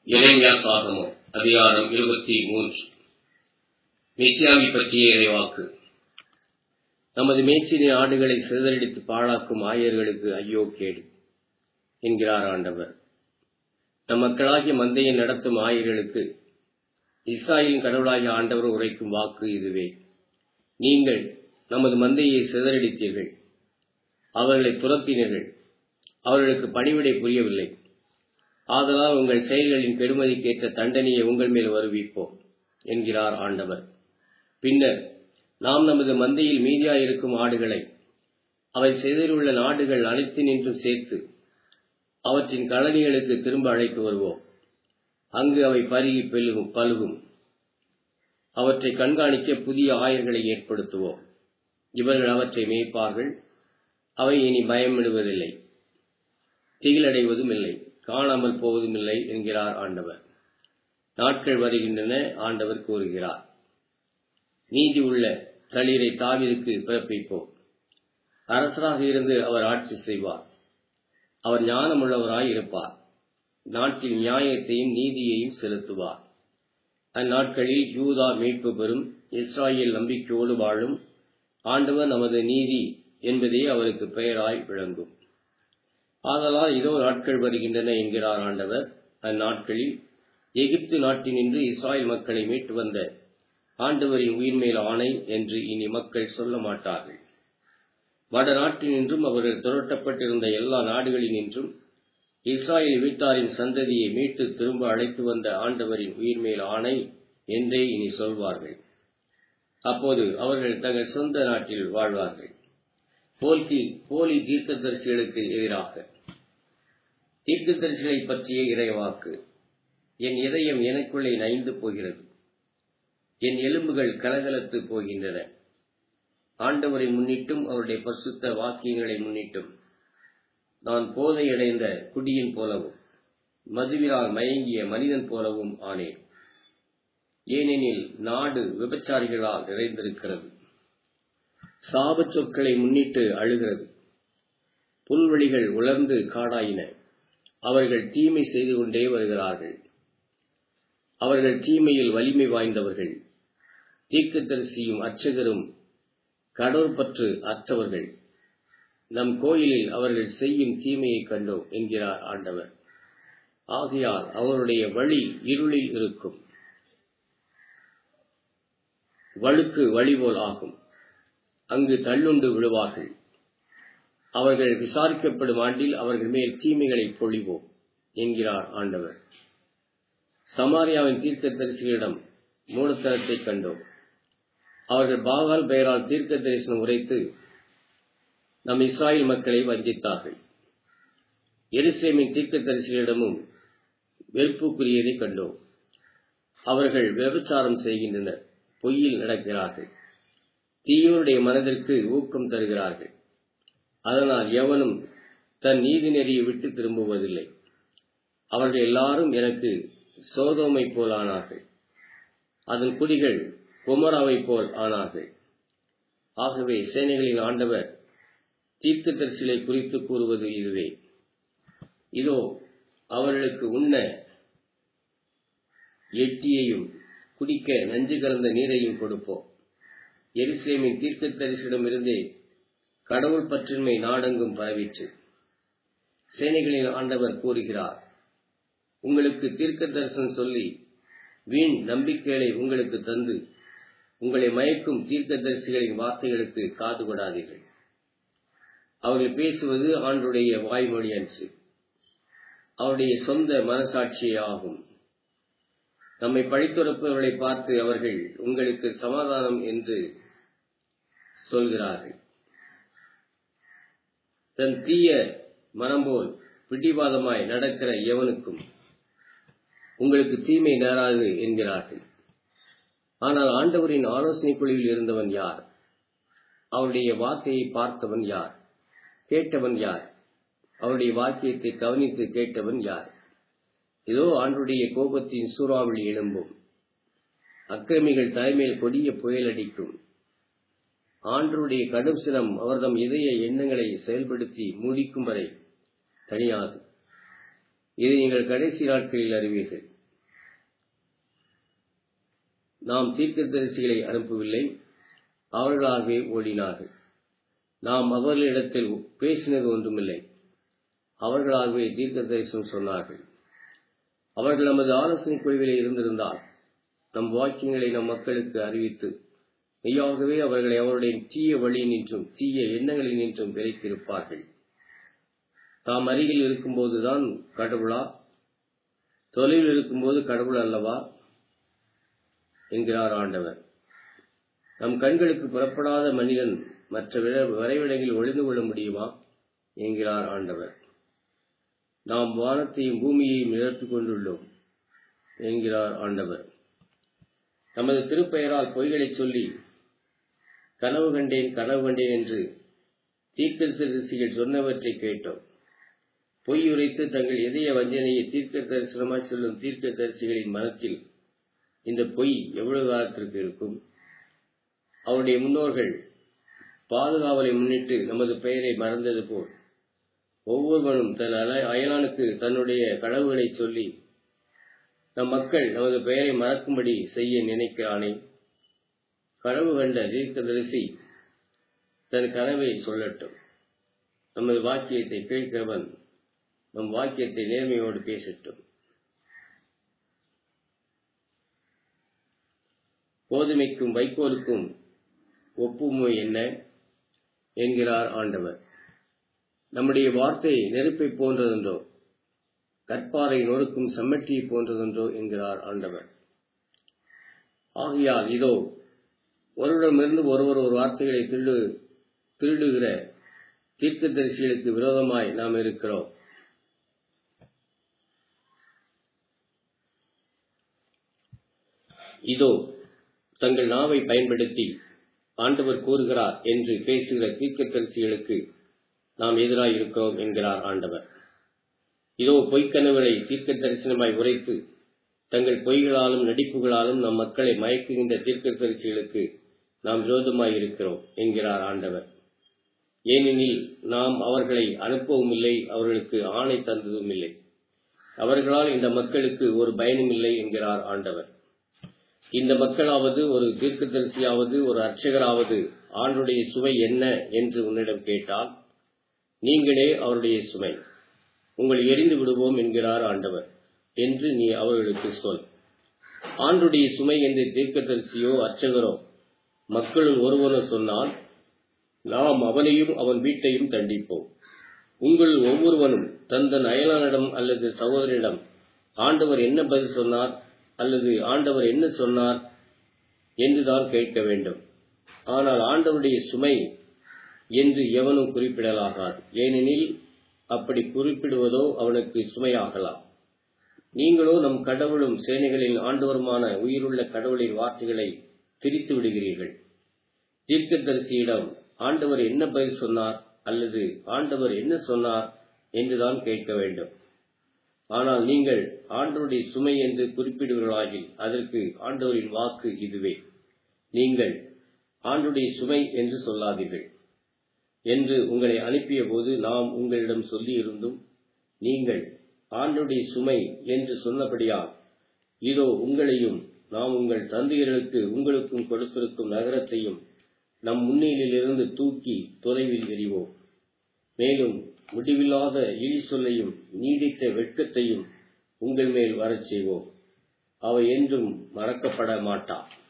இளைஞா சாகமம் அதிகாரம் இருபத்தி மூன்று மெசியாவை பற்றிய இறைவாக்கு நமது மேய்ச்சினை ஆடுகளை சிதறடித்து பாழாக்கும் ஆயர்களுக்கு ஐயோ கேடு என்கிறார் ஆண்டவர் நம் மக்களாகிய மந்தையை நடத்தும் ஆயர்களுக்கு இஸ்ராயலின் கடவுளாகிய ஆண்டவர் உரைக்கும் வாக்கு இதுவே நீங்கள் நமது மந்தையை சிதறடித்தீர்கள் அவர்களை துரத்தினீர்கள் அவர்களுக்கு பணிவிடை புரியவில்லை ஆதலால் உங்கள் செயல்களின் பெருமதிக்கேற்ற தண்டனையை உங்கள் மேல் வருவிப்போம் என்கிறார் ஆண்டவர் பின்னர் நாம் நமது மந்தையில் மீதியாயிருக்கும் ஆடுகளை அவை சிதறியுள்ள நாடுகள் அனைத்தினின்றும் சேர்த்து அவற்றின் கழனிகளுக்கு திரும்ப அழைத்து வருவோம் அங்கு அவை பருகி பெருகும் பழுகும் அவற்றை கண்காணிக்க புதிய ஆயர்களை ஏற்படுத்துவோம் இவர்கள் அவற்றை மேய்ப்பார்கள் அவை இனி பயமிடுவதில்லை திகிலடைவதும் இல்லை காணாமல் போவதும் இல்லை என்கிறார் ஆண்டவர் நாட்கள் வருகின்றன ஆண்டவர் கூறுகிறார் நீதி உள்ள தளிரை தாவிற்கு பிறப்பிப்போம் அரசராக இருந்து அவர் ஆட்சி செய்வார் அவர் ஞானமுள்ளவராய் இருப்பார் நாட்டில் நியாயத்தையும் நீதியையும் செலுத்துவார் அந்நாட்களில் யூதா மீட்பு பெறும் இஸ்ராயேல் நம்பிக்கையோடு வாழும் ஆண்டவர் நமது நீதி என்பதே அவருக்கு பெயராய் விளங்கும் ஆதலால் இதோ நாட்கள் வருகின்றன என்கிறார் ஆண்டவர் அந்நாட்களில் எகிப்து நாட்டினின்று இஸ்ராயல் மக்களை மீட்டு வந்த ஆண்டவரின் உயிர்மேல் ஆணை என்று இனி மக்கள் சொல்ல மாட்டார்கள் வட நாட்டினின்றும் அவர்கள் துரட்டப்பட்டிருந்த எல்லா நாடுகளினின்றும் இஸ்ராயல் வீட்டாரின் சந்ததியை மீட்டு திரும்ப அழைத்து வந்த ஆண்டவரின் உயிர்மேல் ஆணை என்றே இனி சொல்வார்கள் அப்போது அவர்கள் தங்கள் சொந்த நாட்டில் வாழ்வார்கள் போல்கி போலி தீர்க்கதரிசிகளுக்கு எதிராக தீர்க்கதரிசிகளை பற்றிய இறைவாக்கு என் இதயம் எனக்குள்ளே நைந்து போகிறது என் எலும்புகள் கலகலத்து போகின்றன ஆண்டவரை முன்னிட்டும் அவருடைய பசுத்த வாக்கியங்களை முன்னிட்டும் நான் போதையடைந்த குடியின் போலவும் மதுவினால் மயங்கிய மனிதன் போலவும் ஆனேன் ஏனெனில் நாடு விபச்சாரிகளால் நிறைந்திருக்கிறது சாப சொற்களை முன்னிட்டு அழுகிறது புல்வெளிகள் உலர்ந்து காடாயின அவர்கள் தீமை செய்து கொண்டே வருகிறார்கள் அவர்கள் தீமையில் வலிமை வாய்ந்தவர்கள் தீர்க்கதரிசியும் அர்ச்சகரும் கடவுள்பற்று அற்றவர்கள் நம் கோயிலில் அவர்கள் செய்யும் தீமையை கண்டோம் என்கிறார் ஆண்டவர் ஆகையால் அவருடைய வழி இருளில் இருக்கும் வழுக்கு வழிபோல் ஆகும் அங்கு தள்ளுண்டு விழுவார்கள் அவர்கள் விசாரிக்கப்படும் ஆண்டில் அவர்கள் மேல் தீமைகளை பொழிவோம் என்கிறார் ஆண்டவர் சமாரியாவின் தீர்க்க தரிசிகளிடம் மூலத்தனத்தை கண்டோம் அவர்கள் பாகால் பெயரால் தீர்க்க தரிசனம் உரைத்து நம் இஸ்ராயல் மக்களை வஞ்சித்தார்கள் எருசலேமின் தீர்க்க தரிசிகளிடமும் வெறுப்புக்குரியதை கண்டோம் அவர்கள் விபச்சாரம் செய்கின்றனர் பொய்யில் நடக்கிறார்கள் தீயோருடைய மனதிற்கு ஊக்கம் தருகிறார்கள் அதனால் எவனும் தன் நீதி நெறியை விட்டு திரும்புவதில்லை அவர்கள் எல்லாரும் எனக்கு சோதோமை போல் ஆனார்கள் அதன் குடிகள் குமராவை போல் ஆனார்கள் ஆகவே சேனைகளின் ஆண்டவர் தீர்க்க தரிசிலை குறித்து கூறுவது இதுவே இதோ அவர்களுக்கு உண்ண எட்டியையும் குடிக்க நஞ்சு கலந்த நீரையும் கொடுப்போம் எருசலேமின் தீர்க்க தரிசிடமிருந்தே கடவுள் பற்றின்மை நாடெங்கும் பரவிற்று சேனைகளின் ஆண்டவர் கூறுகிறார் உங்களுக்கு தீர்க்க தரிசனம் சொல்லி வீண் நம்பிக்கைகளை உங்களுக்கு தந்து உங்களை மயக்கும் தீர்க்க தரிசிகளின் வார்த்தைகளுக்கு காது கொடாதீர்கள் அவர்கள் பேசுவது ஆண்டுடைய வாய்மொழி அன்று அவருடைய சொந்த மனசாட்சியே ஆகும் நம்மை பழித்துறப்பவர்களை பார்த்து அவர்கள் உங்களுக்கு சமாதானம் என்று சொல்கிறார்கள் தன் தீய மனம்போல் பிடிவாதமாய் நடக்கிற எவனுக்கும் உங்களுக்கு தீமை நேராது என்கிறார்கள் ஆனால் ஆண்டவரின் ஆலோசனை குழுவில் இருந்தவன் யார் அவருடைய வார்த்தையை பார்த்தவன் யார் கேட்டவன் யார் அவருடைய வாக்கியத்தை கவனித்து கேட்டவன் யார் இதோ ஆண்டுடைய கோபத்தின் சூறாவளி எழும்பும் அக்கிரமிகள் தலைமையில் கொடிய புயல் அடிக்கும் ஆண்டருடைய கடும் சினம் அவர்தம் இதய எண்ணங்களை செயல்படுத்தி மூடிக்கும் வரை தனியாது இதை நீங்கள் கடைசி நாட்களில் அறிவீர்கள் நாம் தீர்க்கதரிசிகளை அனுப்பவில்லை அவர்களாகவே ஓடினார்கள் நாம் அவர்களிடத்தில் பேசினது ஒன்றுமில்லை அவர்களாகவே தீர்க்க தரிசனம் சொன்னார்கள் அவர்கள் நமது ஆலோசனை குழுவிலே இருந்திருந்தால் நம் வாக்கியங்களை நம் மக்களுக்கு அறிவித்து மெய்யாகவே அவர்களை அவருடைய தீய வழியினின்றும் தீய எண்ணங்களில் நின்றும் விலைத்திருப்பார்கள் தாம் அருகில் இருக்கும்போதுதான் கடவுளா தொலைவில் இருக்கும்போது கடவுள் அல்லவா என்கிறார் ஆண்டவர் நம் கண்களுக்கு புறப்படாத மனிதன் மற்ற வரைவிடங்களில் ஒளிந்து கொள்ள முடியுமா என்கிறார் ஆண்டவர் நாம் வானத்தையும் பூமியையும் நிறுத்திக் கொண்டுள்ளோம் என்கிறார் ஆண்டவர் நமது திருப்பெயரால் பொய்களை சொல்லி கனவு கண்டேன் கனவு கண்டேன் என்று தீர்க்கதரிசிகள் சொன்னவற்றை கேட்டோம் பொய் உரைத்து தங்கள் இதய வஞ்சனையை தீர்க்க தரிசனமாய் சொல்லும் தீர்க்க தரிசிகளின் மனத்தில் இந்த பொய் எவ்வளவு காலத்திற்கு இருக்கும் அவருடைய முன்னோர்கள் பாதுகாவலை முன்னிட்டு நமது பெயரை மறந்தது போல் ஒவ்வொருவனும் தன் அயலானுக்கு தன்னுடைய களவுகளை சொல்லி நம் மக்கள் நமது பெயரை மறக்கும்படி செய்ய நினைக்கிறானே கனவு கண்ட தீர்க்கதரிசி தன் கனவை சொல்லட்டும் நமது வாக்கியத்தை கேட்கிறவன் நம் வாக்கியத்தை நேர்மையோடு பேசட்டும் கோதுமைக்கும் வைக்கோலுக்கும் ஒப்புமை என்ன என்கிறார் ஆண்டவர் நம்முடைய வார்த்தை நெருப்பை போன்றதென்றோ கற்பாறை நொறுக்கும் செம்மட்டியை போன்றதென்றோ என்கிறார் ஆண்டவர் ஆகையால் இதோ ஒருவரிடமிருந்து ஒருவர் ஒரு வார்த்தைகளை திருடு திருடுகிற தீர்க்கதரிசிகளுக்கு விரோதமாய் நாம் இருக்கிறோம் இதோ தங்கள் நாவை பயன்படுத்தி ஆண்டவர் கூறுகிறார் என்று பேசுகிற தீர்க்கதரிசிகளுக்கு நாம் எதிராக இருக்கிறோம் என்கிறார் ஆண்டவர் இதோ பொய்க்கனவுகளை தீர்க்க தரிசனமாய் உரைத்து தங்கள் பொய்களாலும் நடிப்புகளாலும் நம் மக்களை மயக்குகின்ற தீர்க்க தரிசிகளுக்கு நாம் விரோதமாய் இருக்கிறோம் என்கிறார் ஆண்டவர் ஏனெனில் நாம் அவர்களை அனுப்பவும் இல்லை அவர்களுக்கு ஆணை தந்ததும் இல்லை அவர்களால் இந்த மக்களுக்கு ஒரு பயனும் இல்லை என்கிறார் ஆண்டவர் இந்த மக்களாவது ஒரு தீர்க்கதரிசியாவது ஒரு அர்ச்சகராவது ஆண்டுடைய சுவை என்ன என்று உன்னிடம் கேட்டால் நீங்களே அவருடைய சுமை உங்களை எரிந்து விடுவோம் என்கிறார் ஆண்டவர் என்று நீ அவர்களுக்கு சொல் ஆண்டுடைய சுமை என்று தீர்க்கதரிசியோ அர்ச்சகரோ மக்களுள் ஒருவனோ சொன்னால் நாம் அவனையும் அவன் வீட்டையும் தண்டிப்போம் உங்கள் ஒவ்வொருவனும் தந்தன் அயலானிடம் அல்லது சகோதரிடம் ஆண்டவர் என்ன பதில் சொன்னார் அல்லது ஆண்டவர் என்ன சொன்னார் என்றுதான் கேட்க வேண்டும் ஆனால் ஆண்டவருடைய சுமை என்று எவனும் குறிப்பிடலாகாது ஏனெனில் அப்படி குறிப்பிடுவதோ அவனுக்கு சுமையாகலாம் நீங்களோ நம் கடவுளும் சேனைகளின் ஆண்டவருமான உயிருள்ள கடவுளின் வார்த்தைகளை திரித்து விடுகிறீர்கள் தீர்க்கதரிசியிடம் ஆண்டவர் என்ன பதில் சொன்னார் அல்லது ஆண்டவர் என்ன சொன்னார் என்றுதான் கேட்க வேண்டும் ஆனால் நீங்கள் ஆண்டவருடைய சுமை என்று குறிப்பிடுவீர்களாகில் அதற்கு ஆண்டவரின் வாக்கு இதுவே நீங்கள் ஆண்டுடைய சுமை என்று சொல்லாதீர்கள் என்று உங்களை அனுப்பிய போது நாம் உங்களிடம் சொல்லியிருந்தும் நீங்கள் ஆண்டுடைய சுமை என்று சொன்னபடியால் இதோ உங்களையும் நாம் உங்கள் தந்தையர்களுக்கு உங்களுக்கும் கொடுத்திருக்கும் நகரத்தையும் நம் முன்னிலிருந்து தூக்கி தொலைவில் எறிவோம் மேலும் முடிவில்லாத இழி சொல்லையும் நீடித்த வெட்கத்தையும் உங்கள் மேல் வரச் செய்வோம் அவை என்றும் மறக்கப்பட மாட்டா